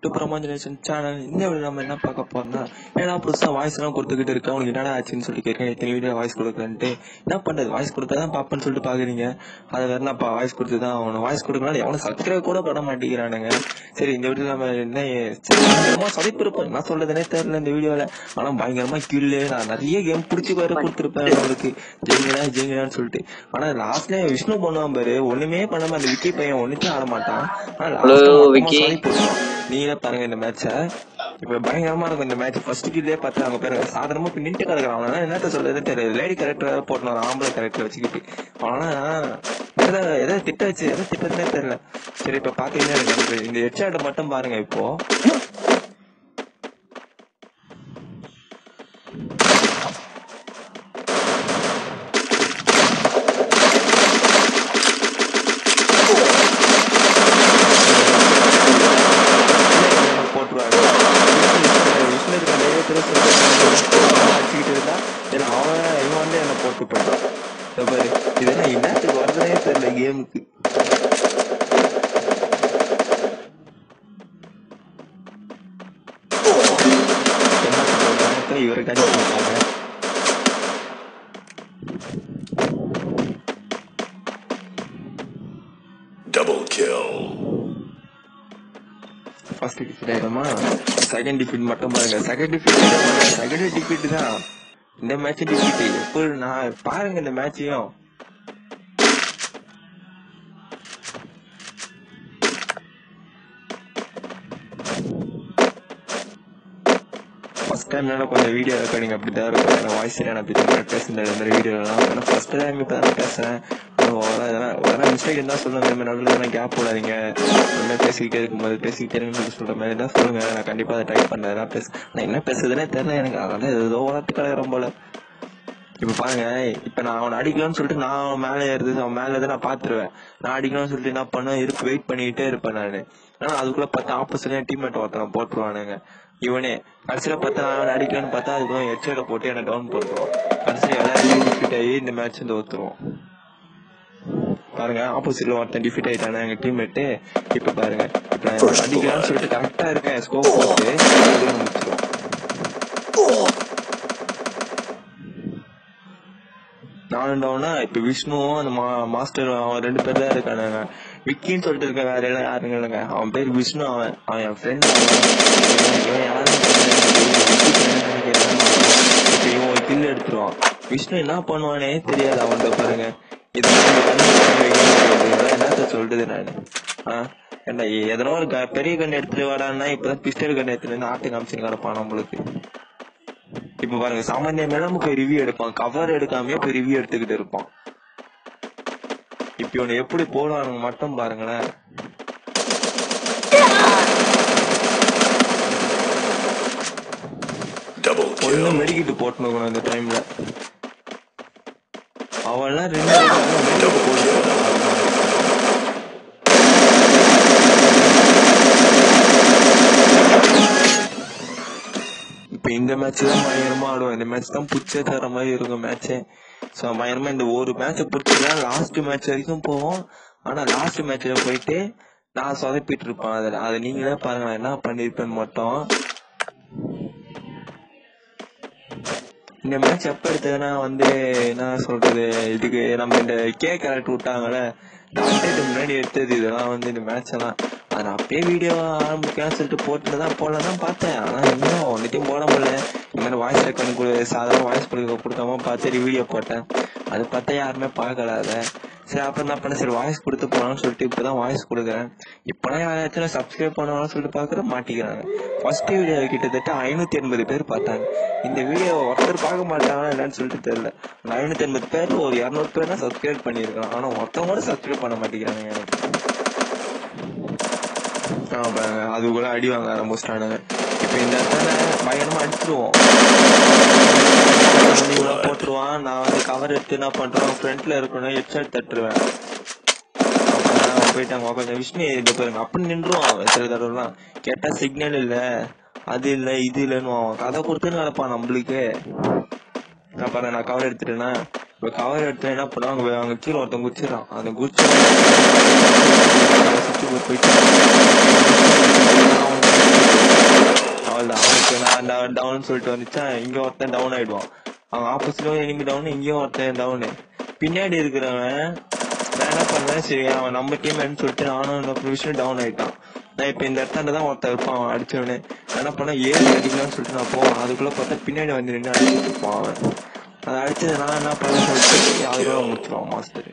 To பிரமாஞ்சனேஷன் channel இந்த video நம்ம என்ன பார்க்க போறோம்னா ஏன்னா புதுசா வாய்ஸ் எல்லாம் கொடுத்துக்கிட்டு இருக்க உனக்கு என்னடா ஆச்சுன்னு சொல்லி கேட்க எத்தனை வீடியோ வாய்ஸ் கொடுக்குறேன்ட்டு என்ன பண்றது வாய்ஸ் கொடுத்தா தான் பாப்பேன்னு சொல்லிட்டு பாக்குறீங்க அது வேற என்னப்பா வாய்ஸ் கொடுத்து தான் அவனு வாய்ஸ் கொடுக்கணும் எவனும் சப்ஸ்கிரைப் கூட பண்ண மாட்டேங்கிறானுங்க சரி இந்த வீடியோ நம்ம என்ன சரி, பயங்கரமா சதிப்பு இருப்பேன் என்ன சொல்றதுனே தெரியல இந்த வீடியோல ஆனா பயங்கரமா கில்லு நான் நிறைய கேம் பிடிச்சி வேற கொடுத்துருப்பேன் உங்களுக்கு ஜெயிங்கடா ஜெயிங்கடான்னு சொல்லிட்டு ஆனா லாஸ்ட்ல விஷ்ணு பண்ணுவான் பாரு ஒண்ணுமே பண்ணாம அந்த விக்கி பையன் ஒண்ணுமே ஆட மாட்டான் ஆனா last Hello, மொத்தமா விக்கி. சொதப்பி விட்டுருவான். நீங்களே பாருங்க இந்த மேட்ச இப்ப பயங்கரமா இருக்கும் இந்த மேட்ச் ஃபர்ஸ்ட் கீழே பார்த்து அவங்க பேரு சாதாரணமா இப்ப நின்று கிடக்குறான் அவனா என்னத்த சொல்றது தெரியல லேடி கேரக்டர் போட்டு ஒரு ஆம்பளை கேரக்டர் வச்சுக்கிட்டு அவனா எதை எதை திட்ட வச்சு எதை திட்டதுனே தெரியல சரி இப்ப பாத்தீங்கன்னா எனக்கு வந்து இந்த ஹெட்ஷாட்டை மட்டும் பாருங்க இப்போ போட்டுருவாங்க விஷ்ணு இருக்க தைரியத்துல சொல்லிட்டு அடிச்சுக்கிட்டு இருந்தா சரி அவன் இவன் வந்து என்ன போட்டு போயிட்டான் இதோ பாரு இதெல்லாம் என்னத்துக்கு வருதுனே தெரியல கேமுக்கு இவருக்கு அடிச்சு விட்டாங்க Double kill. ஃபர்ஸ்ட் டிஃபீட் ஆயிடுமா செகண்ட் டிஃபீட் மட்டும் பாருங்க செகண்ட் டிஃபீட் செகண்ட் டிஃபீட் தான் இந்த மேட்ச் டிஃபீட் எப்படி நான் பாருங்க இந்த மேட்சையும் ஃபர்ஸ்ட் டைம் நான் கொஞ்சம் வீடியோ ரெக்கார்டிங் அப்படி தான் இருக்கும் நான் வாய்ஸ் நான் அப்படி தான் பேசுனேன் இந்த மாதிரி வீடியோலாம் ஆனால் ஃபர்ஸ்ட் டைம் இப்போ தான் பேசுறேன் வர மிஸ்டேக் இருந்தால் சொல்லுங்க இந்த மாதிரி நடுவில் எதனா கேப் போடாதீங்க இந்த மாதிரி பேசிக்கிட்டே இருக்கும்போது பேசிக்கிட்டே இருக்குன்னு சொல்ற மாதிரி தான் சொல்லுங்க நான் கண்டிப்பாக அதை டைப் பண்ணுறேன் நான் பேச நான் என்ன பேசுறதுனே தெரியல எனக்கு அதெல்லாம் ஏதோ வளர்த்து கிடக்குறேன் போல இப்ப பாருங்க இப்ப நான் அவனை அடிக்கலாம்னு சொல்லிட்டு நான் அவன் மேல ஏறுது அவன் மேல இருந்து நான் பாத்துருவேன் நான் அடிக்கலாம்னு சொல்லிட்டு என்ன பண்ணுவேன் இருக்கு வெயிட் பண்ணிக்கிட்டே இருப்பேன் நானு ஆனா அதுக்குள்ள பார்த்தா ஆப்போசிட்ல டீம்மேட் ஒருத்தனை போட்டுருவானுங்க இவனே கடைசியில பார்த்தா நான் அவனை அடிக்கலாம்னு பார்த்தா அதுக்குள்ள ஹெட்செட்டை போட்டு என்ன டவுன் பண்ணுவான் கடைசியில எல்லாரும் டிஃபிட் ஆகி இந்த மேட்ச் வந்து ஒத்துருவோம் பாருங்க ஆப்போசிட்ல ஒருத்தன் டிஃபிட் ஆயிட்டானே எங்க டீம்மேட்டு இப்ப பாருங்க இப்ப நான் First அடிக்கலாம்னு சொல்லிட்டு கரெக்டா இருக்கேன் ஸ்கோப் போட்டு அதுல முடிச்சிருவோம் நானும் டவுனா இப்ப விஷ்ணுவும் அந்த மா மாஸ்டர் அவன் ரெண்டு பேர் தான் இருக்கானுங்க விக்கின்னு சொல்லிட்டு இருக்க வேற எல்லாம் யாருங்க இல்லைங்க அவன் பேர் விஷ்ணு அவன் அவன் என் ஃப்ரெண்ட் இவன் யாரும் இப்ப இவன் ஒரு கில் எடுத்துருவான் விஷ்ணு என்ன பண்ணுவானே தெரியாது அவன்கிட்ட பாருங்க இதெல்லாம் இந்த கண்ணு பண்ணி வைக்கணும் இதெல்லாம் என்னத்த சொல்றது நானு ஆஹ் என்ன எதனா ஒரு க- பெரிய கண்ணு எடுத்துட்டு வரான்னா இப்பதான் பிஸ்டல் கண்ணு எடுத்துட்டு வந்து ஆட்டு காமிச்சு கிடப்பான் நம்மளுக்கு இப்ப பாருங்க சாமானியமே போய் ரிவ்யூ எடுப்பான் கவர் எடுக்காமயே போய் ரிவ்யூ எடுத்துக்கிட்டு இருப்பான் இப்ப இவனை எப்படி போடுவானுங்க மட்டும் பாருங்களேன் Double ஒண்ணு kill. மெடிக்கிட்டு போட்டுனுக்கணும் இந்த டைம்ல அவன்லாம் ரெண்டு மெடிக்கிட்டு போட்டு இப்ப இந்த மேட்ச் தான் பயங்கரமா ஆடுவோம் இந்த மேட்ச் தான் புடிச்சே தர மாதிரி இருக்கும் மேட்சே சோ பயங்கரமா இந்த ஒரு மேட்ச புடிச்சுதான் லாஸ்ட் மேட்ச் வரைக்கும் போவோம் ஆனா லாஸ்ட் மேட்ச்ல போயிட்டு நான் சொதப்பிட்டு இருப்பேன் அதுல அதை நீங்களே பாருங்க நான் என்ன பண்ணிருப்பேன்னு மட்டும் இந்த மேட்ச் எப்ப எடுத்ததுன்னா வந்து என்ன சொல்றது இதுக்கு நம்ம இந்த கே கேரக்டர் விட்டாங்கல்ல இந்த update முன்னாடி எடுத்தது இதெல்லாம் வந்து இந்த மேட்ச் எல்லாம் அது நான் அப்படியே வீடியோ ஆரம்பிக்கலாம்னு சொல்லிட்டு போட்டு தான் போடலாம் தான் பார்த்தேன் ஆனா இன்னும் ஒன்னுத்தையும் போட முடியல இந்த மாதிரி வாய்ஸ் ரெக்கார்டிங் கொடு சாதாரண வாய்ஸ் கொடுக்க கொடுக்காம பார்த்து வீடியோ போட்டேன் அது பார்த்தா யாருமே பார்க்கல அதை சரி அப்புறம் என்ன பண்ண சரி வாய்ஸ் கொடுத்து போலாம்னு சொல்லிட்டு இப்பதான் வாய்ஸ் கொடுக்குறேன் இப்பதான் யாராச்சும் சப்ஸ்கிரைப் பண்ணணும்னு சொல்லிட்டு பாக்குற மாட்டிக்கிறாங்க ஃபர்ஸ்ட் வீடியோ கிட்டத்தட்ட ஐநூத்தி எண்பது பேர் பார்த்தாங்க இந்த வீடியோ ஒருத்தர் பார்க்க மாட்டாங்களா என்னன்னு சொல்லிட்டு தெரியல அந்த ஐநூத்தி எண்பது பேர்ல ஒரு இரநூறு பேர் தான் சப்ஸ்கிரைப் பண்ணிருக்கான் ஆனா ஒருத்தவங்க கூட சப்ஸ்கிரைப் பண்ண மாட்டேங்கிறாங்க எனக்கு ஆமா பாருங்க அது கூட அடி வாங்க ஆரம்பிச்சிட்டானுங்க இப்ப இந்த இடத்துல பயங்கரமா அடிச்சிருவோம் வந்து இவ்வளவு போட்டுருவான் நான் வந்து கவர் எடுத்து என்ன பண்றேன் ஃப்ரண்ட்ல இருக்கணும் ஹெட்செட் தட்டுருவேன் அப்புறம் நான் போயிட்டாங்க கொஞ்சம் விஷ்ணு இந்த பாருங்க அப்படி நின்றுவான் அவன் சில தடவைலாம் கேட்டா சிக்னல் இல்ல அது இல்ல இது இல்லன்னு அவன் கதை கொடுத்துன்னு நடப்பான் நம்மளுக்கு நான் பாரு நான் கவர் எடுத்துட்டேன்னா இப்ப கவர் எடுத்து என்ன பண்ணுவாங்க அவங்க கீழே ஒருத்தன் குச்சிடறான் அந்த குச்சி சுத்தி போயிட்டு அவன் அவள் அவனுக்கு நான் டவுன் சொல்லிட்டு வந்துச்சா இங்க ஒருத்தன் டவுன் ஆயிடுவான் அவன் ஆப்போசிட்ல எனிமி டவுன் இங்கேயும் ஒருத்தன் டவுனு பின்னாடி இருக்கிறவன் நான் என்ன பண்ணேன் சரி அவன் நம்ம டீம் சொல்லிட்டு நானும் இந்த விஷயம் டவுன் ஆயிட்டான் நான் இப்ப இந்த இடத்துல தான் ஒருத்தன் இருப்பான் அவன் அடிச்சவனே நான் என்ன பண்ண ஏறி அடிக்கலாம்னு சொல்லிட்டு நான் போவான் அதுக்குள்ள பார்த்தா பின்னாடி வந்து நின்று அடிச்சுட்டு இருப்பான் அவன் அதை அடிச்சது நான் என்ன பண்ணேன்னு சொல்லிட்டு யாருமே முடிச்சிருவான் மாஸ்டர்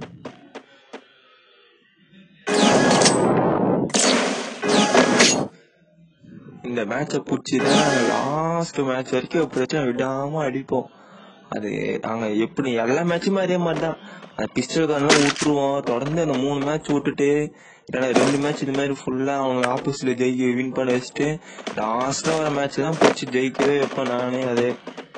இந்த மேட்சை பிடிச்சிதான் லாஸ்ட் மேட்ச் வரைக்கும் பிரச்சனை விடாம அடிப்போம் அது நாங்க எப்படி எல்லா மேட்சுமே அதே மாதிரி தான் அந்த பிஸ்டல் கன்லாம் விட்டுருவோம் தொடர்ந்து அந்த மூணு மேட்ச் விட்டுட்டு இல்லைன்னா ரெண்டு மேட்ச் இது மாதிரி ஃபுல்லா அவங்க ஆப்போசிட்ல ஜெயிக்க வின் பண்ண வச்சுட்டு லாஸ்டா வர மேட்ச் தான் பிடிச்சி ஜெயிக்கவே வைப்பேன் நானே அதே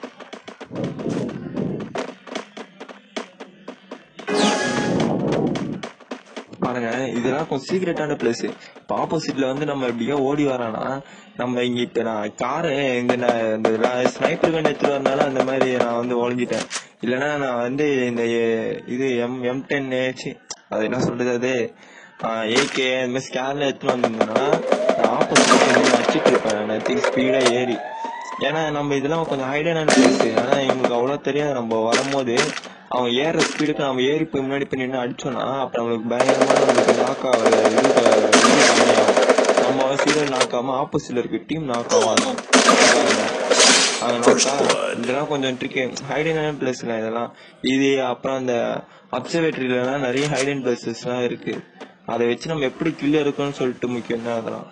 பாருங்க இதெல்லாம் கொஞ்சம் சீக்ரெட்டான பிளேஸ் இப்ப ஆப்போசிட்ல வந்து நம்ம எப்படியோ ஓடி வரானா நம்ம இங்க இப்ப நான் காரு இந்த நான் இந்த ஸ்னைப்பர் கன் எடுத்துட்டு வரனால அந்த மாதிரி நான் வந்து ஒளிஞ்சிட்டேன் இல்லைன்னா நான் வந்து இந்த எ- இது எம் எம் டென் அது என்ன சொல்றது அது ஏகே இந்த மாதிரி ஸ்கேர்ல எடுத்துட்டு வந்திருந்தேன்னா நான் ஆப்போசிட் வச்சுட்டு இருப்பேன் நான் ஸ்பீடா ஏறி ஏன்னா நம்ம இதெல்லாம் கொஞ்சம் ஹைடான பிளேஸ் ஆனா இவங்களுக்கு அவ்வளவு தெரியாது நம்ம வரும்போது அவங்க ஏற ஸ்பீடுக்கு நம்ம ஏறி போய் முன்னாடி போய் நின்று அடிச்சோம்னா அப்ப நம்மளுக்கு பயங்கரமா நம்மளுக்கு நாக் ஆகுற இது இது கம்மியாகும் நம்ம சீரியல் நாக் ஆகாம ஆப்போசிட்ல இருக்க டீம் நாக் ஆகும் First blood. இதெல்லாம் கொஞ்சம் ட்ரிக்கி ஹைடனான பிளேஸ்ல இதெல்லாம் இது அப்புறம் அந்த அப்சர்வேட்டரியிலலாம் நிறைய ஹைடன் பிளேசஸ் எல்லாம் இருக்கு அதை வச்சு நம்ம எப்படி கில்ல இருக்கோம்னு சொல்லிட்டு முக்கியம் தான் அதெல்லாம்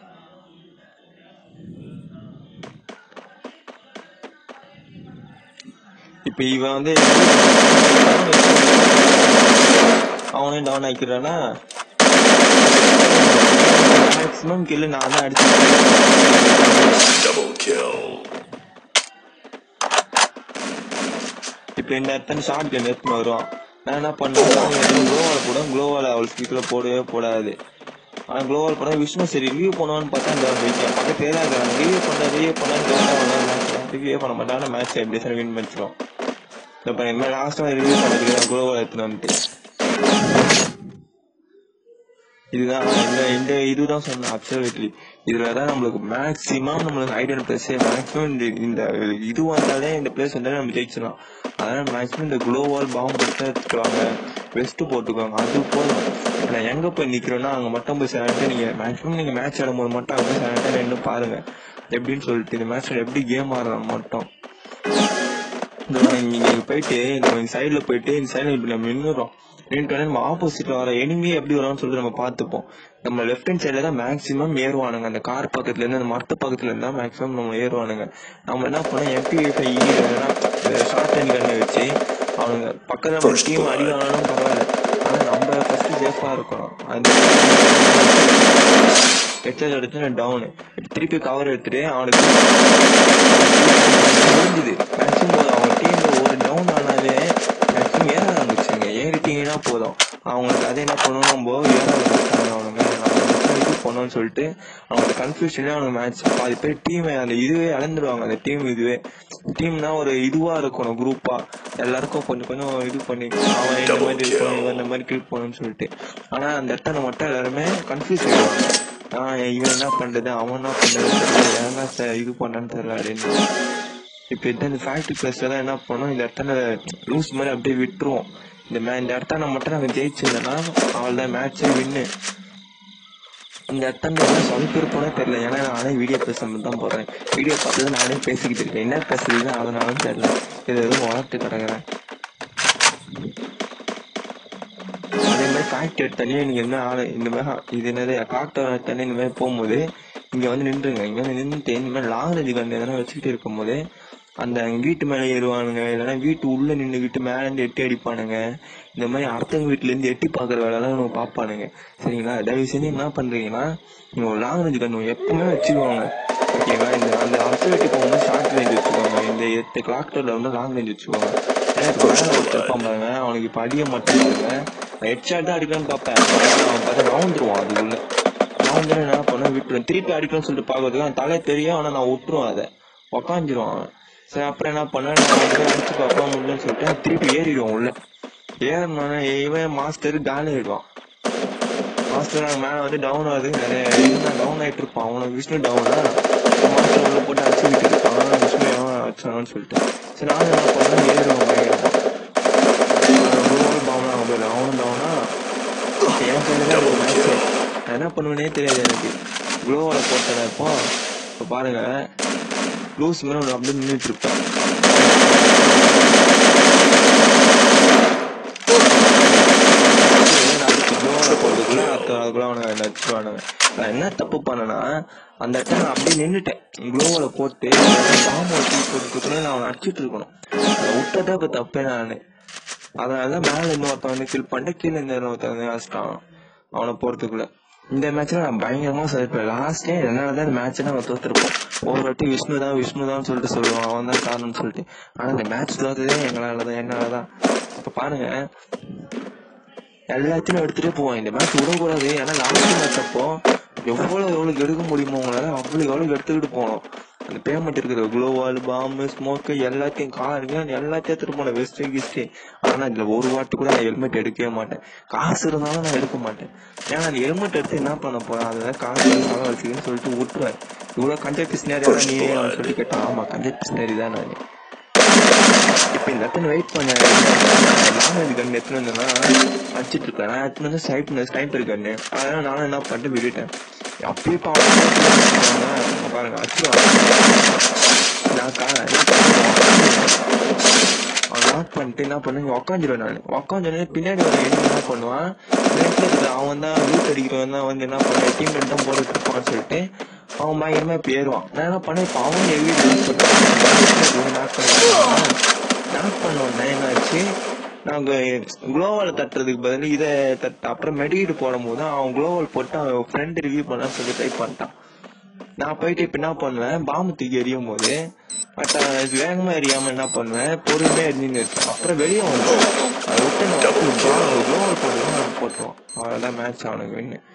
இப்ப இவன் வந்து அவனையும் டவுன் ஆக்கிடுறானா மேக்ஸிமம் கில்லு நான் தான் அடிச்சு Double kill. இப்ப இந்த இடத்துல ஷார்ட் கன் எடுத்துன்னு வருவான் நான் என்ன பண்ணுவேன் குளோவால் போட குளோவால் அவள் ஸ்பீக்கர்ல போடவே போடாது ஆனா குளோவால் போட விஷ்ணு சரி ரிவ்யூ பண்ணுவான்னு பார்த்தா இந்த வைக்கேன் பக்கத்துல தான் இருக்கிறாங்க ரிவ்யூ பண்ண ரிவ்யூ பண்ண ரிவ்யூ பண்ண மாட்டாங்க மேட்ச் எப்படி சார் வின் பண்ணிச்சிடும் இப்போ இந்த லாஸ்ட்டாக ரிவ்யூ பண்ணதுக்கு குளோவால் எடுத்துன்னு வந்துட்டு இதுதான் இந்த இந்த இதுதான் சொன்ன அப்சர்வேட்டரி இதுல தான் நம்மளுக்கு மேக்ஸிமம் நம்மளுக்கு ஐடியல் பிளேஸ் மேக்ஸிமம் இந்த இந்த இது வந்தாலே இந்த பிளேஸ் வந்தாலே நம்ம ஜெயிச்சிடலாம் அதனால மேக்ஸிமம் இந்த குளோவால் பாம்பு மட்டும் எடுத்துக்குவாங்க வெஸ்ட் போட்டுக்குவாங்க அது போதும் நான் எங்க போய் நிக்கிறோம்னா அங்க மட்டும் போய் சேரட்டு நீங்க மேக்ஸிமம் நீங்க மேட்ச் ஆடும்போது மட்டும் அங்க சேரட்டா நின்று பாருங்க எப்படின்னு சொல்லிட்டு இந்த மேட்ச்ல எப்படி கேம் ஆடுறாங்க மட்டும் இந்த நீங்க இங்க போயிட்டு நம்ம சைடுல போயிட்டு இந்த சைடுல இப்படி நம்ம நின்னுறோம் நின்றுட்டு நம்ம ஆப்போசிட்ல வர எனிமி எப்படி வரும்னு சொல்லிட்டு நம்ம பார்த்துப்போம் நம்ம லெஃப்ட் ஹேண்ட் சைடுல தான் மேக்ஸிமம் ஏறுவானுங்க அந்த கார் பக்கத்துல இருந்து அந்த மரத்து பக்கத்துல இருந்தா மேக்ஸிமம் நம்ம ஏறுவானுங்க நம்ம என்ன பண்ணோம் எம்பி ஃபைவ் ஷார்ட் ஹேண்ட் கண்ணை வச்சு அவனுங்க பக்கத்துல நம்ம First டீம் blood. அடிவானாலும் பரவாயில்ல ஆனா நம்ம ஃபர்ஸ்ட் சேஃபா இருக்கணும் அந்த ஹெட்செட் எடுத்து டவுனு திருப்பி கவர் எடுத்துட்டு அவனுக்கு முடிஞ்சுது மேக்ஸிமம் அவன் டீம்ல ஒரு டவுன் ஆனாலே மேக்ஸிமம் ஏற ஆரம்பிச்சுங்க ஏறிட்டீங்கன்னா போதும் அவங்களுக்கு அதை என்ன பண்ணணும் நம்ம ஏற ஆரம்பிச்சாங்க அவனுங்க நம்ம மட்டும் இது பண்ணோம்னு சொல்லிட்டு அவங்களுக்கு கன்ஃபியூஷனே அவனுக்கு மேட்ச் பாதி பேர் டீம் அந்த இதுவே இழந்துருவாங்க அந்த டீம் இதுவே டீம்னா ஒரு இதுவா இருக்கணும் குரூப்பா எல்லாருக்கும் கொஞ்சம் கொஞ்சம் இது பண்ணி அவன் இந்த மாதிரி இது பண்ணி இவன் இந்த மாதிரி கிளிக் பண்ணணும்னு சொல்லிட்டு ஆனா அந்த இடத்துல மட்டும் எல்லாருமே கன்ஃபியூஸ் ஆயிடுவாங்க ஆஹ் இவன் என்ன பண்றது அவன் என்ன பண்றது தெரியல ஏன்னா ச- இது பண்ணான்னு தெரியல அப்படின்னு இப்ப இந்த இந்த ஃபேக்டரி பிளேஸ்ல தான் என்ன பண்ணோம் இந்த இடத்துல லூஸ் மாதிரி அப்படியே விட்டுருவோம் இந்த மே இந்த இடத்துல மட்டும் நாங்க ஜெயிச்சிருந்தோம்னா அவள் தான் மேட்சே வின்னு இந்த இடத்துல சொல்லி போனே தெரியல ஏன்னா நானே வீடியோ பேசுறது தான் போறேன் வீடியோ பார்த்து நானே பேசிக்கிட்டு இருக்கேன் என்ன பேசுறது அதனாலும் தெரியல இது எதுவும் வளர்த்து கிடக்குறேன் அதே மாதிரி ஃபேக்டரி எடுத்தாலே நீங்க என்ன ஆளு இந்த மாதிரி இது என்னது டாக்டர் எடுத்தாலே இந்த மாதிரி போகும்போது இங்க வந்து நின்றுங்க இங்க வந்து நின்றுட்டு இந்த மாதிரி லாங் ரேஞ்சுக்கு வந்து எதனா வச்சுக்கிட்டு இருக்கும்போது அந்த வீட்டு மேலே ஏறுவானுங்க இல்லைன்னா வீட்டு உள்ள நின்றுக்கிட்டு மேல இருந்து எட்டி அடிப்பானுங்க இந்த மாதிரி அடுத்தவங்க வீட்டுல இருந்து எட்டி பாக்குற வேலைலாம் நம்ம பார்ப்பானுங்க சரிங்களா தயவு செஞ்சு என்ன பண்றீங்கன்னா நீங்க ஒரு லாங் ரேஞ்சு கண்ணு எப்பவுமே வச்சுக்கோங்க ஓகேவா இந்த அந்த அப்சர்வேட்டி போகும்போது ஷார்ட் ரேஞ்ச் வச்சுக்கோங்க இந்த எட்டு கிளாக்டர்ல வந்து லாங் ரேஞ்ச் வச்சுக்கோங்க ஏன்னா இப்ப மேல ஒருத்தர் இருப்பான் பாருங்க அவனுக்கு இப்ப அடிய மாட்டேன் பாருங்க ஹெட்ஷாட் தான் அடிக்கலாம்னு பார்ப்பேன் அவன் பார்த்தா ரவுண்டுருவான் அதுக்குள்ள ரவுண்டு என்ன பண்ண விட்டுருவேன் திருப்பி அடிக்கலாம்னு சொல்லிட்டு பார்க்கறதுக்கு அவன் தலை தெரியும் ஆனா நான் விட்டுருவேன் அதை உக்காந்துருவான் அவன் சரி அப்புறம் என்ன பண்ணேன் நான் வந்து அடிச்சு பார்ப்பேன் முடியலன்னு சொல்லிட்டு அவன் திருப்பி ஏறிடுவான் உள்ள ஏறினோடனே இவன் மாஸ்டர் காலி ஆயிடுவான் மாஸ்டர் மேல வந்து டவுன் ஆகுது நிறைய டவுன் ஆயிட்டு இருப்பான் அவனுக்கு விஷ்ணு டவுனா மாஸ்டர் உள்ள போட்டு அடிச்சுக்கிட்டு இருக்கான் விஷ்ணு எவன் அடிச்சான்னு சொல்லிட்டு சரி நானும் என்ன பண்ணேன் ஏறுவோம் பயங்கரமா குளோவால் பாம்பு அவன் பேர் அவனும் தாவனா என் கையில தான் ஒரு மேட்ச் நான் என்ன பண்ணுவேனே தெரியாது எனக்கு குளோவால போட்டேன் இப்போ இப்போ பாருங்க லூஸ் மேல ஒன்று அப்படியே நின்றுட்டு இருப்பேன் போறதுக்குள்ள அடுத்த அதுக்குள்ள அவனுங்க என்ன வச்சிருவானுங்க நான் என்ன தப்பு பண்ணேன்னா அந்த இடத்துல நான் அப்படியே நின்னுட்டேன் குளோவால போட்டு பாம்பு வச்சு போட்டுக்குள்ள நான் அவனை அடிச்சிட்டு இருக்கணும் அதை விட்டதே இப்ப தப்பே நானு அதனால மேல இருந்து ஒருத்தன் வந்து கில் பண்ணிட்டு கீழே இருந்து ஒருத்தன் வந்து அடிச்சிட்டான் அவனை போறதுக்குள்ள இந்த மேட்ச்ல நான் பயங்கரமா சொல்லிருப்பேன் லாஸ்டே என்னாலதான் இந்த மேட்ச் நம்ம தோத்துருப்போம் ஒவ்வொரு வாட்டி விஷ்ணு தான் விஷ்ணு தான் சொல்லிட்டு சொல்லுவான் அவன் தான் காரணம்னு சொல்லிட்டு ஆனா இந்த மேட்ச் தோத்ததே எங்களாலதான் என்னாலதான் இப்ப பாருங்க எல்லாத்தையும் எடுத்துட்டே போவான் இந்த மேட்ச் விடக்கூடாது ஏன்னா லாஸ்ட் மேட்ச் அப்போ எவ்வளவு எவ்வளவு எடுக்க முடியுமோ உங்களால அவ்வளவு எவ்வளவு எடுத்துக்கிட்டு போகணும் அந்த பேமெண்ட் இருக்குது குளோவால் பாம்பு ஸ்மோக்கு எல்லாத்தையும் காருங்க எல்லாத்தையும் எடுத்துட்டு போனேன் வெஸ்ட் கிஸ்ட் ஆனா இதுல ஒரு வாட்டி கூட நான் ஹெல்மெட் எடுக்கவே மாட்டேன் காசு இருந்தாலும் நான் எடுக்க மாட்டேன் ஏன்னா அந்த ஹெல்மெட் எடுத்து என்ன பண்ண போறேன் அதுதான் காசு இருந்தாலும் வச்சுக்கன்னு சொல்லிட்டு விட்டுருவேன் இவ்வளவு கண்டக்ட் பிஸ்னரி தான் நீ சொல்லிட்டு கேட்டான் ஆமா கண்டக்ட் பிஸ்னரி தான் நான் இப்ப இந்த இடத்துல வெயிட் பண்ண லாங் கன் எடுத்துட்டு வந்தேன்னா அடிச்சிட்டு இருக்கேன் நான் எடுத்துட்டு வந்து ஸ்னைப் ஸ்னைப்பர் கன்னு அதனால நானும் என்ன பண்ணிட்டு விட்டுட்டேன் அப்படியே இப்ப அவன் போட்டுருக்காங்க. பாருங்க அடிச்சுடுவாங்க நான் கா- அவன் லாக் பண்ணிட்டு என்ன பண்ணுங்க உக்காந்துருவேன் நான் உக்காந்துருவேன் பின்னாடி வர enemy என்ன பண்ணுவான் ஃப்ரண்ட்ல இருக்க அவன் தான் லூட் அடிக்கிறவன் தான் வந்து என்ன பண்ணுவான் டீம் தான் போட்டுட்டு இருப்பான்னு சொல்லிட்டு அவன் பயங்கரமா இப்ப ஏறுவான் நான் என்ன பண்ணேன் இப்ப அவன் எவி லாக் பண்ணிட்டான் லாக் பண்ண உடனே என்னாச்சு நாங்க குளோவால் தட்டுறதுக்கு பதில் இதை தட்ட அப்புறம் மெடிக்கிட்டு போடும்போது அவன் குளோவால் போட்டு அவன் ஃப்ரெண்ட் ரிவ்யூ பண்ண சொல்லி ட்ரை பண்ணிட்டான் நான் போயிட்டு இப்ப என்ன பண்ணுவேன் பாம்பு தூக்கி எரியும் போது பட் வேகமா எரியாம என்ன பண்ணுவேன் பொறுமையா எரிஞ்சுன்னு இருப்பேன் அப்புறம் வெளியே வந்துடும் அதை விட்டு நான் குளோவால் போட்டுருவோம் போட்டுருவோம் அவ்வளவுதான் மேட்ச் அவனுக்கு வின்னு